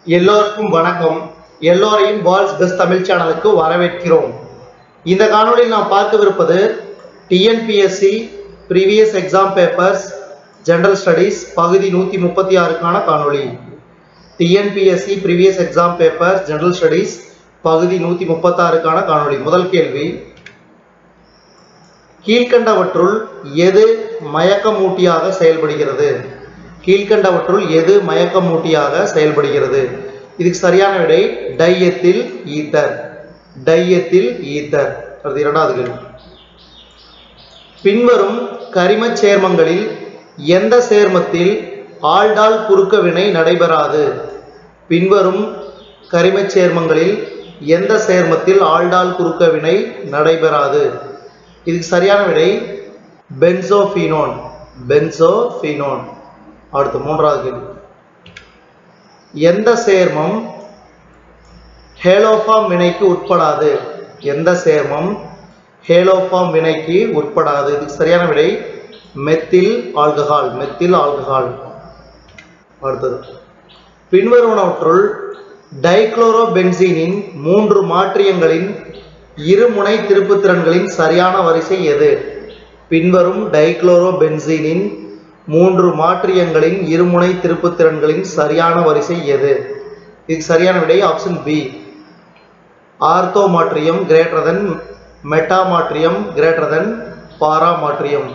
எல்லோருக்கும் வணக்கம் எல்லோரையும் வேர்ல்ட்ஸ் பெஸ்ட் தமிழ் சேனலுக்கு வரவேற்கிறோம் இந்த காணொளியில் நாம் பார்க்கவிருப்பது TNPSC previous exam papers general studies பகுதி நூற்றி முப்பத்தி ஆறுக்கான காணொளி TNPSC previous exam papers general studies பகுதி நூற்றி முப்பத்தாறுக்கான காணொளி முதல் கேள்வி கீழ்கண்டவற்றுள் எது மயக்கமூட்டியாக செயல்படுகிறது கீழ்கண்டவற்றுள் எது மயக்கமூட்டியாக செயல்படுகிறது இதுக்கு சரியான விடை டையத்தில் ஈத்தர் டையத்தில் ஈத்தர் அது இரண்டாவது கேள்வி பின்வரும் கரிமச் சேர்மங்களில் எந்த சேர்மத்தில் ஆல்டால் குறுக்க வினை நடைபெறாது பின்வரும் கரிமச் சேர்மங்களில் எந்த சேர்மத்தில் ஆல்டால் குறுக்க வினை நடைபெறாது இதுக்கு சரியான விடை பென்சோஃபீனோன் பென்சோஃபீனோன் அடுத்து மூன்றாவது கேள்வி எந்த சேர்மம் ஹேலோஃபார்ம் வினைக்கு உட்படாது எந்த சேர்மம் ஹேலோஃபார்ம் வினைக்கு உட்படாது இதுக்கு சரியான விடை மெத்தில் ஆல்கஹால் மெத்தில் ஆல்கஹால் அடுத்தது பின்வருவனவற்றுள் டைக்ளோரோபென்சீனின் மூன்று மாற்றியங்களின் இருமுனை திருப்புத்திறன்களின் சரியான வரிசை எது பின்வரும் டைக்ளோரோபென்சீனின் மூன்று மாற்றியங்களின் இருமுனை திருப்புத்திறன்களின் சரியான வரிசை எது இதுக்கு சரியான விடை ஆப்ஷன் பி ஆர்த்தோ மாற்றியம் கிரேட்டர் தென் மெட்டா மாற்றியம் கிரேட்டர் தென் பாரா மாற்றியம்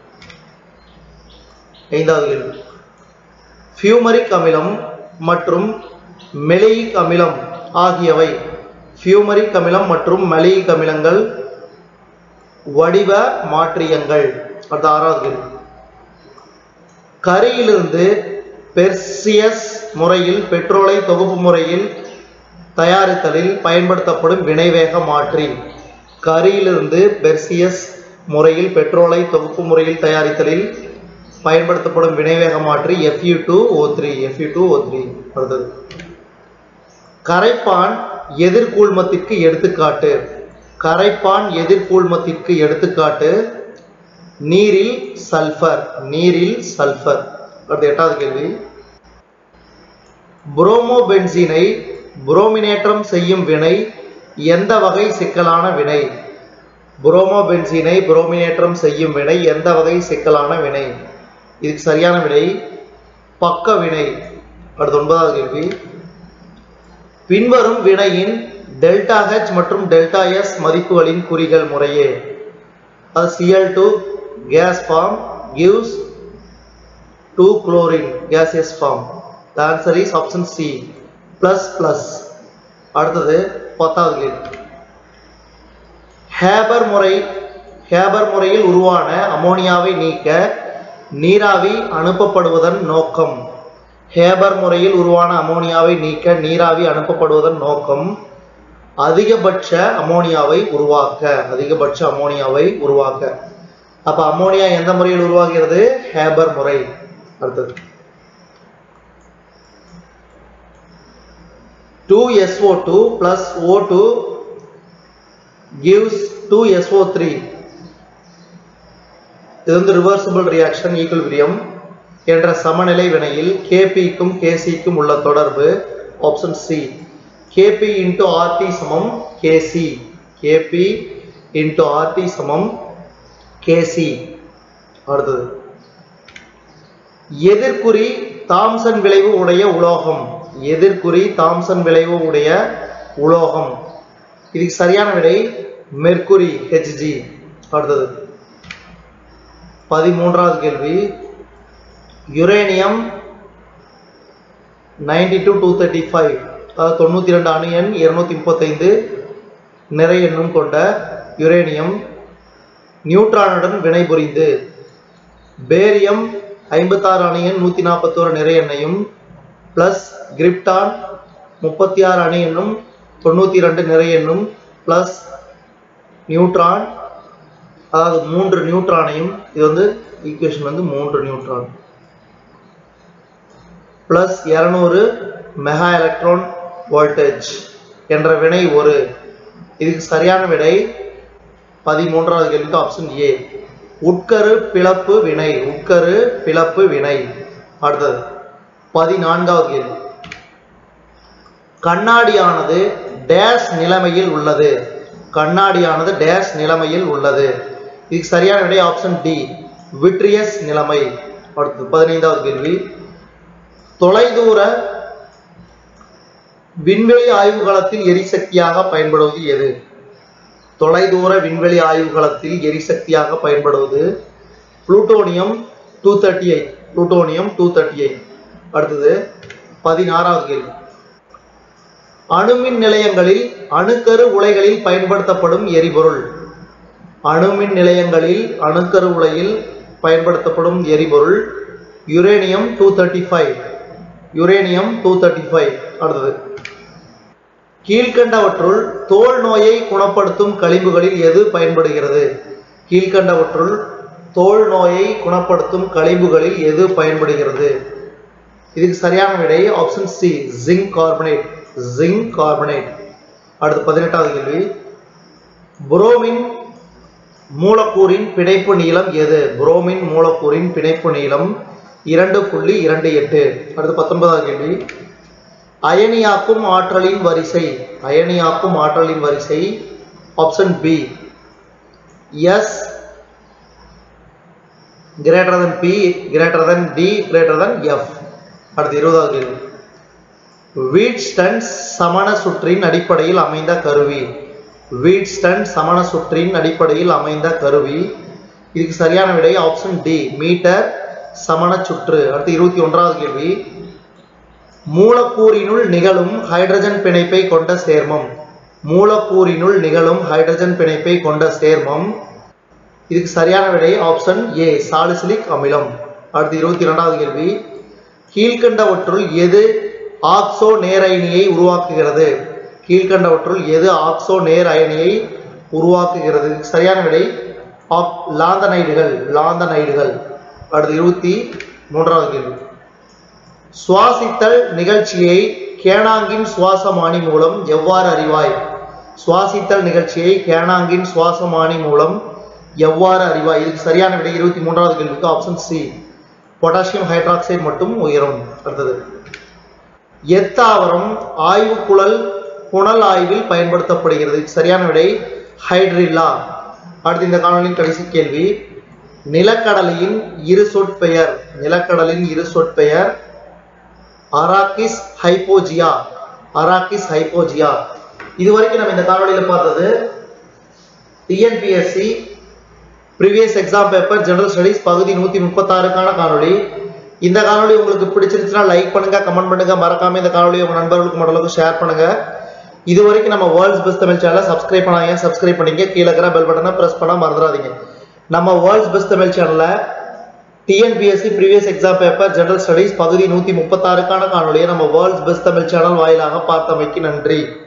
ஐந்தாவது கேள்வி ஃபியூமரிக் அமிலம் மற்றும் மெலியிக் அமிலம் ஆகியவை ஃபியூமரிக் அமிலம் மற்றும் மெலியிக் அமிலங்கள் வடிவ மாற்றியங்கள் அடுத்த ஆறாவது கேள்வி கரியிலிருந்து பெர்சியஸ் முறையில் பெட்ரோலை தொகுப்பு முறையில் தயாரித்தலில் பயன்படுத்தப்படும் வினைவேக மாற்றி கரியிலிருந்து பெர்சியஸ் முறையில் பெட்ரோலை தொகுப்பு முறையில் தயாரித்தலில் பயன்படுத்தப்படும் வினைவேக மாற்றி FU two O three FU two O three அடுத்தது கரைப்பான் எதிர்கூழ்மத்திற்கு எடுத்துக்காட்டு கரைப்பான் எதிர்கூழ்மத்திற்கு எடுத்துக்காட்டு நீரில் சல்ஃபர் நீரில் சல்ஃபர் அடுத்த எட்டாவது கேள்வி புரோமோபென்சீனை புரோமினேற்றம் செய்யும் வினை எந்த வகை சிக்கலான வினை புரோமோபென்சீனை புரோமினேற்றம் செய்யும் வினை எந்த வகை சிக்கலான வினை இதுக்கு சரியான விடை பக்க வினை அடுத்த ஒன்பதாவது கேள்வி பின்வரும் வினையின் டெல்டா ஹெச் மற்றும் டெல்டா எஸ் மதிப்புகளின் குறிகள் முறையே அது CL two gas form gives 2 chlorine gaseous form the answer is option c plus plus அடுத்தது பத்தாவது கேள்வி ஹேபர் முறை ஹேபர் முறையில் உருவான அமோனியாவை நீக்க நீராவி அனுப்பப்படுவதன் நோக்கம் ஹேபர் முறையில் உருவான அமோனியாவை நீக்க நீராவி அனுப்பப்படுவதன் நோக்கம் அதிகபட்ச அமோனியாவை உருவாக்க அதிகபட்ச அமோனியாவை உருவாக்க அப்ப அமோனியா எந்த முறையில் உருவாகிறது ஹேபர் முறை அடுத்தது two SO two plus O two gives two SO three இது வந்து ரிவர்சிபிள் ரியாக்ஷன் ஈக்குவல்பிரியம் என்ற சமநிலை வினையில் கேபிக்கும் கேசிக்கும் உள்ள தொடர்பு option C KP into RT சமம் கேசி கேபி இன்டு ஆர்டி சமம் கேசி அடுத்தது எதிர்குறி தாம்சன் விளைவு உடைய உலோகம் எதிர்குறி தாம்சன் விளைவு உடைய உலோகம் இதுக்கு சரியான விடை மெர்குரி ஹெச்ஜி அடுத்தது பதிமூன்றாவது கேள்வி uranium ninety two two thirty five அதாவது தொண்ணூற்றி ரெண்டு அணு எண் இருநூத்தி முப்பத்தைந்து நிறை எண்ணும் கொண்ட யுரேனியம் நியூட்ரானுடன் வினைபுரிந்து பேரியம் ஐம்பத்தாறு அணு எண் நூற்றி நாற்பத்தோரு நிறை எண்ணையும் பிளஸ் கிரிப்டான் முப்பத்தி ஆறு அணு எண்ணும் தொண்ணூற்றி ரெண்டு நிறை எண்ணும் பிளஸ் நியூட்ரான் அதாவது மூன்று நியூட்ரானையும் இது வந்து ஈக்குவேஷன் வந்து மூன்று நியூட்ரான் பிளஸ் இரநூறு மெகா எலக்ட்ரான் வோல்டேஜ் என்ற வினை ஒரு இதுக்கு சரியான விடை பதிமூன்றாவது கேள்விக்கு ஆப்ஷன் ஏ உட்கரு பிளப்பு வினை உட்கரு பிளப்பு வினை அடுத்தது பதினான்காவது கேள்வி கண்ணாடியானது டேஷ் நிலைமையில் உள்ளது கண்ணாடியானது டேஷ் நிலைமையில் உள்ளது இதுக்கு சரியான விடை ஆப்ஷன் டி விட்ரியஸ் நிலைமை அடுத்து பதினைந்தாவது கேள்வி தொலைதூர விண்வெளி ஆய்வுகளத்தில் எரிசக்தியாக பயன்படுவது எது தொலைதூர விண்வெளி ஆய்வுகளத்தில் எரிசக்தியாக பயன்படுவது plutonium two thirty eight plutonium two thirty eight அடுத்தது பதினாறாவது கேள்வி அணுமின் நிலையங்களில் அணுக்கரு உலைகளில் பயன்படுத்தப்படும் எரிபொருள் அணுமின் நிலையங்களில் அணுக்கரு உலையில் பயன்படுத்தப்படும் எரிபொருள் uranium two thirty five uranium two thirty five அடுத்தது கீழ்கண்டவற்றுள் தோல் நோயை குணப்படுத்தும் களிம்புகளில் எது பயன்படுகிறது கீழ்கண்டவற்றுள் தோல் நோயை குணப்படுத்தும் களிம்புகளில் எது பயன்படுகிறது இதுக்கு சரியான விடை option C zinc carbonate zinc carbonate அடுத்து பதினெட்டாவது கேள்வி புரோமின் மூலக்கூறின் பிணைப்பு நீளம் எது புரோமின் மூலக்கூறின் பிணைப்பு நீளம் இரண்டு புள்ளி இரண்டு எட்டு அடுத்து பத்தொன்பதாவது கேள்வி அயனியாக்கும் ஆற்றலின் வரிசை அயனியாக்கும் ஆற்றலின் வரிசை option B S greater than P greater than D greater than F அடுத்து இருபதாவது கேள்வி வீட்ஸ்டன் சமண சுற்றின் அடிப்படையில் அமைந்த கருவி வீட்ஸ்டன் சமண சுற்றின் அடிப்படையில் அமைந்த கருவி இதுக்கு சரியான விடை ஆப்ஷன் டி மீட்டர் சமண சுற்று அடுத்து இருபத்தி ஒன்றாவது கேள்வி மூலக்கூறினுள் நிகழும் ஹைட்ரஜன் பிணைப்பை கொண்ட சேர்மம் மூலக்கூறினுள் நிகழும் ஹைட்ரஜன் பிணைப்பை கொண்ட சேர்மம் இதுக்கு சரியான விடை ஆப்ஷன் ஏ சாலிசிலிக் அமிலம் அடுத்து இருபத்தி இரண்டாவது கேள்வி கீழ்கண்டவற்றுள் எது ஆக்சோ நேர் அயனியை உருவாக்குகிறது கீழ்கண்டவற்றுள் எது ஆக்சோ நேர் அயனியை உருவாக்குகிறது இதுக்கு சரியான விடை ஆப் லாந்தனைடுகள் லாந்தனைடுகள் அடுத்து இருபத்தி மூன்றாவது கேள்வி சுவாசித்தல் நிகழ்ச்சியை கேனாங்கின் சுவாசமானி மூலம் எவ்வாறு அறிவாய் சுவாசித்தல் நிகழ்ச்சியை கேனாங்கின் சுவாசமானி மூலம் எவ்வாறு அறிவாய் இதுக்கு சரியான விடை இருபத்தி மூன்றாவது கேள்விக்கு ஆப்ஷன் சி பொட்டாசியம் ஹைட்ராக்சைடு மட்டும் உயரும் அடுத்தது எத்தாவரம் ஆய்வுக்குழல் புனல் ஆய்வில் பயன்படுத்தப்படுகிறது இதுக்கு சரியான விடை ஹைட்ரில்லா அடுத்து இந்த காணொலியின் கடைசி கேள்வி நிலக்கடலையின் இரு சொற்பெயர் நிலக்கடலின் இரு சொற்பெயர் அராக்கிஸ் ஹைப்போஜியா அராக்கிஸ் ஹைப்போஜியா இதுவரைக்கும் நம்ம இந்த காணொளியில பார்த்தது TNPSC previous exam paper general studies பகுதி நூத்தி முப்பத்தாறுக்கான காணொளி இந்த காணொளி உங்களுக்கு பிடிச்சிருந்துச்சுன்னா லைக் பண்ணுங்க கமெண்ட் பண்ணுங்க மறக்காம இந்த காணொலி உங்க நண்பர்களுக்கு மடலுக்கு ஷேர் பண்ணுங்க இது வரைக்கும் நம்ம வேர்ல்ட்ஸ் பெஸ்ட் தமிழ் சேனலை சப்ஸ்கிரைப் பண்ணாங்க சப்ஸ்கிரைப் பண்ணிங்க கீழே இருக்கிற பெல் பட்டனை பிரஸ் பண்ண மறந்துடாதீங்க நம்ம வேர்ல்ட்ஸ் பெஸ்ட் தமிழ் சேனல்ல TNPSC previous exam paper general studies பகுதி நூத்தி முப்பத்தாறுக்கான காணொலியை நம்ம வேர்ல்ட்ஸ் பெஸ்ட் தமிழ் சேனல் வாயிலாக பார்த்தமைக்கு நன்றி